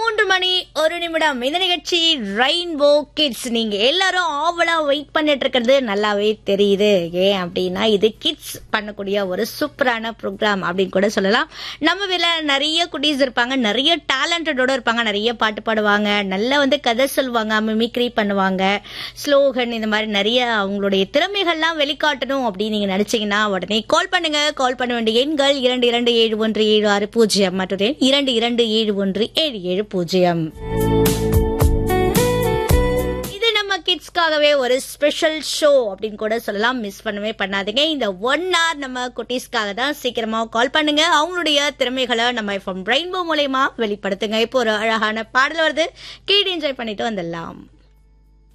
மூன்று மணி ஒரு நிமிடம் இந்த நிகழ்ச்சி ரெயின்போ கிட்ஸ் நீங்க எல்லாரும் ஆவலா வெயிட் பண்ணிட்டு இருக்கிறது நல்லாவே தெரியுது ஏன் அப்படின்னா இது கிட்ஸ் பண்ணக்கூடிய ஒரு சூப்பரான ப்ரோக்ராம் அப்படின்னு கூட சொல்லலாம் நம்ம வீல நிறைய குட்டீஸ் இருப்பாங்க நிறைய டேலண்டடோட இருப்பாங்க நிறைய பாட்டு பாடுவாங்க நல்லா வந்து கதை சொல்லுவாங்க மிமிக்ரி பண்ணுவாங்க ஸ்லோகன் இந்த மாதிரி நிறைய அவங்களுடைய திறமைகள்லாம் வெளிக்காட்டணும் அப்படின்னு நீங்க நினைச்சீங்கன்னா உடனே கால் பண்ணுங்க கால் பண்ண வேண்டிய எண்கள் இரண்டு இரண்டு ஏழு ஒன்று ஏழு ஆறு பூஜ்ஜியம் மற்றது எண் இரண்டு இரண்டு ஏழு ஒன்று ஏழு ஏழு பூஜ்ஜியம் இது நம்ம கிட்ஸ்க்காகவே ஒரு ஸ்பெஷல் ஷோ அப்படின்னு கூட சொல்லலாம் மிஸ் பண்ணவே பண்ணாதீங்க இந்த ஒன் hour நம்ம குட்டீஸ்க்காக தான் சீக்கிரமா கால் பண்ணுங்க அவங்களுடைய திறமைகளை நம்ம எஃப்எம் ரெயின்போ மூலயமா வெளிப்படுத்துங்க இப்போ ஒரு அழகான பாடல் வருது கேட்டு என்ஜாய் பண்ணிட்டு வந்துடலாம்